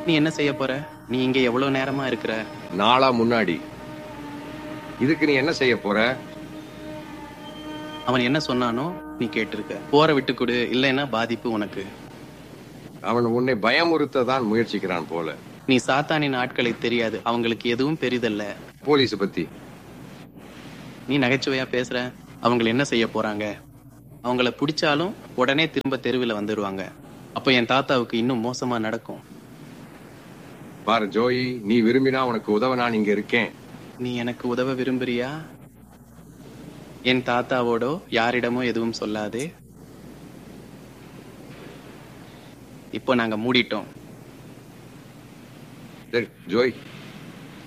நீ என்ன செய்ய போற நீ இங்க எவ்வளவு நேரமா இருக்கிற நாளா முன்னாடி இதுக்கு நீ என்ன செய்ய போற அவன் என்ன சொன்னானோ நீ கேட்டிருக்க போற விட்டு கொடு இல்லைன்னா பாதிப்பு உனக்கு அவன் உன்னை பயமுறுத்த தான் முயற்சிக்கிறான் போல நீ சாத்தானின் ஆட்களை தெரியாது அவங்களுக்கு எதுவும் பெரிதல்ல போலீஸ் பத்தி நீ நகைச்சுவையா பேசுற அவங்க என்ன செய்ய போறாங்க அவங்கள பிடிச்சாலும் உடனே திரும்ப தெருவில் வந்துடுவாங்க அப்போ என் தாத்தாவுக்கு இன்னும் மோசமா நடக்கும் பாரு ஜோயி நீ விரும்பினா உனக்கு உதவ நான் இங்க இருக்கேன் நீ எனக்கு உதவ விரும்புறியா என் தாத்தாவோடோ யாரிடமோ எதுவும் சொல்லாதே இப்போ நாங்க மூடிட்டோம் சரி ஜோய்